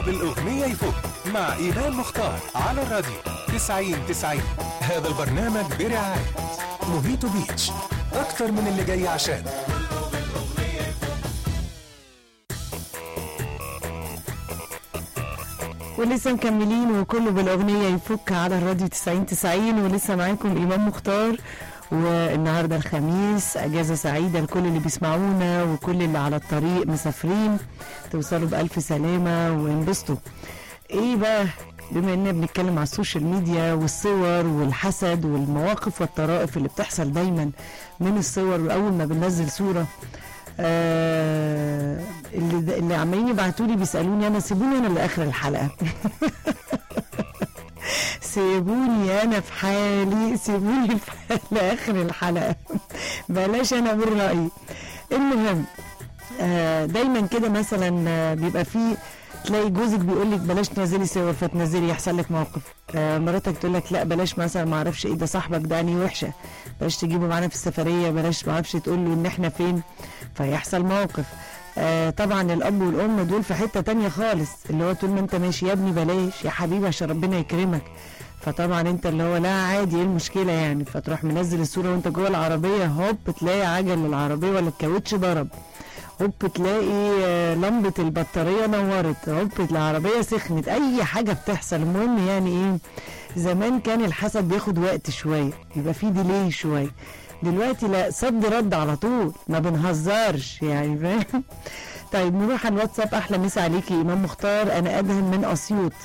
بالأغنية يفوق مع إيمان مختار على الراديو 90 90 هذا البرنامج برعاية موهيتو بيتش أكتر من اللي جاي عشان ولسه مكملين وكله بالاغنيه يفك على الراديو 90 90 ولسه معاكم امام مختار والنهارده الخميس اجازه سعيده لكل اللي بيسمعونا وكل اللي على الطريق مسافرين توصلوا بالف سلامه وانبسطوا ايه بقى بما اننا بنتكلم على السوشيال ميديا والصور والحسد والمواقف والطرائف اللي بتحصل دايما من الصور واول ما بننزل صوره آه اللي اللي عمالين يبعتوا لي بيسالوني انا سيبوني انا لاخر الحلقه سيبوني انا في حالي سيبوني في حالي لاخر الحلقه بلاش انا اقول رايي المهم آه دايما كده مثلا آه، بيبقى فيه تلاقي جوزك بيقول لك بلاش تنزلي صور فتنزلي يحصل لك موقف آه مراتك تقول لك لا بلاش مثلا ما اعرفش ايه ده صاحبك ده يعني وحشه بلاش تجيبه معانا في السفريه بلاش ما اعرفش تقول له ان احنا فين فيحصل موقف آه طبعا الاب والام دول في حته تانية خالص اللي هو طول ما انت ماشي يا ابني بلاش يا حبيبي عشان ربنا يكرمك فطبعا انت اللي هو لا عادي ايه المشكله يعني فتروح منزل الصوره وانت جوه العربيه هوب تلاقي عجل العربيه ولا الكاوتش ضرب هوب تلاقي آه، لمبة البطارية نورت هوب العربية سخنت أي حاجة بتحصل المهم يعني إيه زمان كان الحسد بياخد وقت شوية يبقى فيه ديلي شوية دلوقتي لا صد رد على طول ما بنهزرش يعني فاهم طيب نروح على الواتساب أحلى مسا عليكي إمام مختار أنا أدهم من أسيوط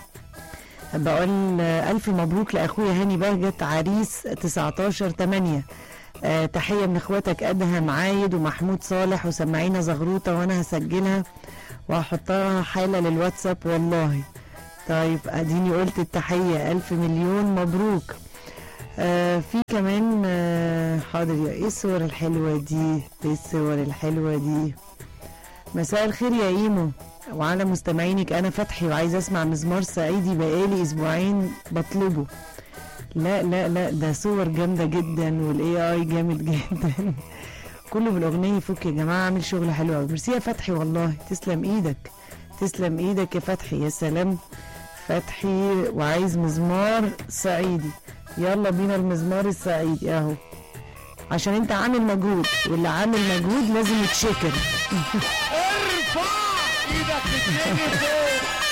بقول آه، ألف مبروك لأخويا هاني بهجت عريس 19 8 آه تحية من اخواتك ادهم عايد ومحمود صالح وسمعينا زغروطة وانا هسجلها وهحطها حالة للواتساب والله طيب اديني قلت التحية الف مليون مبروك آه في كمان آه حاضر يا ايه الصور الحلوة دي ايه الصور الحلوة دي مساء الخير يا ايمو وعلى مستمعينك انا فتحي وعايز اسمع مزمار صعيدي بقالي اسبوعين بطلبه لا لا لا ده صور جامده جدا والاي اي جامد جدا كله بالاغنيه يفك يا جماعه عامل شغل حلو قوي ميرسي يا فتحي والله تسلم ايدك تسلم ايدك يا فتحي يا سلام فتحي وعايز مزمار صعيدي يلا بينا المزمار الصعيدي اهو عشان انت عامل مجهود واللي عامل مجهود لازم يتشكر ارفع ايدك تتنجي فوق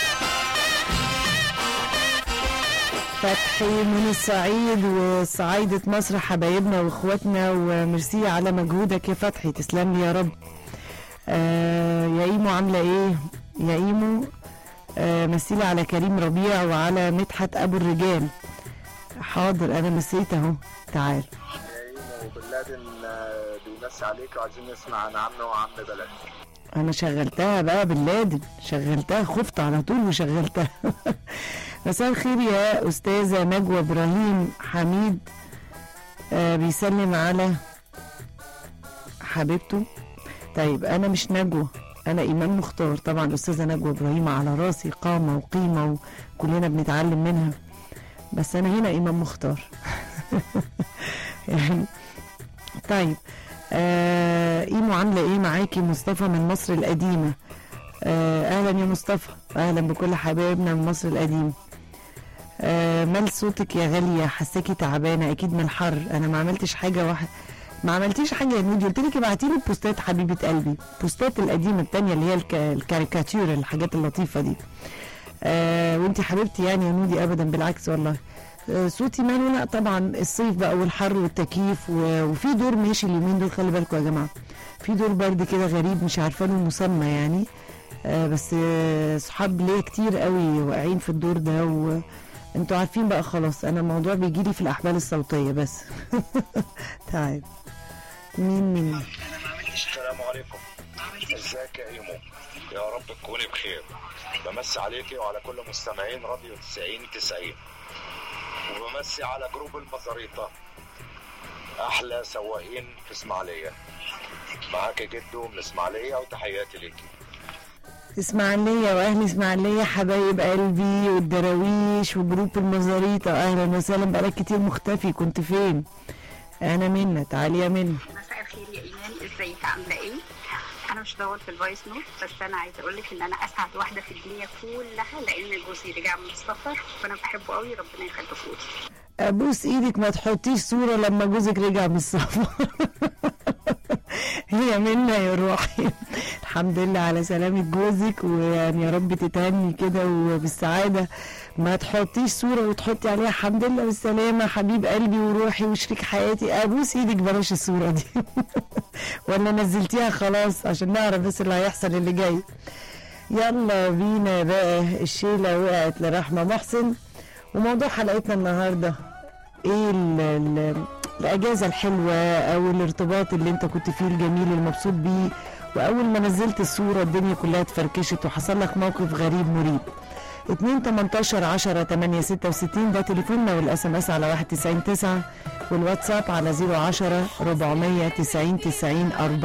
فتحي من الصعيد وصعايدة مصر حبايبنا واخواتنا وميرسي على مجهودك يا فتحي تسلم لي يا رب آه يا ايمو عاملة ايه يا ايمو آه مسيلي على كريم ربيع وعلى مدحت ابو الرجال حاضر انا مسيت اهو تعال يا ايمو بن لادن آه، بيمسي عليك وعايزين نسمع عن عم وعم بلد انا شغلتها بقى باللادن شغلتها خفت على طول وشغلتها مساء الخير يا استاذه نجوى ابراهيم حميد آه بيسلم على حبيبته طيب انا مش نجوى انا ايمان مختار طبعا الاستاذه نجوى ابراهيم على راسي قامه وقيمه وكلنا بنتعلم منها بس انا هنا ايمان مختار يعني طيب آه ايمو عامله ايه معاكي مصطفى من مصر القديمه آه اهلا يا مصطفى اهلا بكل حبايبنا من مصر القديمه آه مال صوتك يا غاليه حساكي تعبانه اكيد من الحر انا ما عملتش حاجه واحده ما عملتيش حاجه يا نودي قلت لك ابعتي لي البوستات حبيبه قلبي البوستات القديمه التانية اللي هي الك... الكاريكاتير الحاجات اللطيفه دي آه وانت حبيبتي يعني يا نودي ابدا بالعكس والله آه، صوتي ماله لا طبعا الصيف بقى والحر والتكييف و- وفي دور ماشي اليومين دول خلي بالكم يا جماعه في دور برد كده غريب مش عارفه له مسمى يعني آه، بس آه، صحاب ليا كتير قوي واقعين في الدور ده وانتوا عارفين بقى خلاص انا الموضوع بيجيلي في الاحبال الصوتيه بس تعال مين مين السلام عليكم ازيك يا ايمو يا رب تكوني بخير بمسي عليكي وعلى كل مستمعين راديو 90 90 وبمسي على جروب المزاريطة احلى سواقين في اسماعيليه معاك جدو من اسماعيليه وتحياتي ليكي اسماعيلية واهل اسماعيلية حبايب قلبي والدراويش وجروب المزاريطة اهلا وسهلا بقالك كتير مختفي كنت فين انا منى تعالي يا منى مساء الخير يا ايمان ازيك عامله ايه انا قريتهاش دوت في الفويس نوت بس انا عايزه اقول لك ان انا اسعد واحده في الدنيا كلها لان جوزي رجع من السفر وانا بحبه قوي ربنا يخليه لي ابوس ايدك ما تحطيش صوره لما جوزك رجع من السفر هي منا يا روحي الحمد لله على سلامة جوزك ويعني يا رب تتهني كده وبالسعادة ما تحطيش صورة وتحطي عليها الحمد لله بالسلامة حبيب قلبي وروحي وشريك حياتي ابوس ايدك بلاش الصورة دي ولا نزلتيها خلاص عشان نعرف بس اللي هيحصل اللي جاي يلا بينا بقى الشيلة وقعت لرحمة محسن وموضوع حلقتنا النهارده ايه ال ال الاجازه الحلوه او الارتباط اللي انت كنت فيه الجميل المبسوط بيه واول ما نزلت الصوره الدنيا كلها اتفركشت وحصل لك موقف غريب مريب 2 18 10 8 66 ده تليفوننا والاس ام اس على 199 والواتساب على 010 490 90 4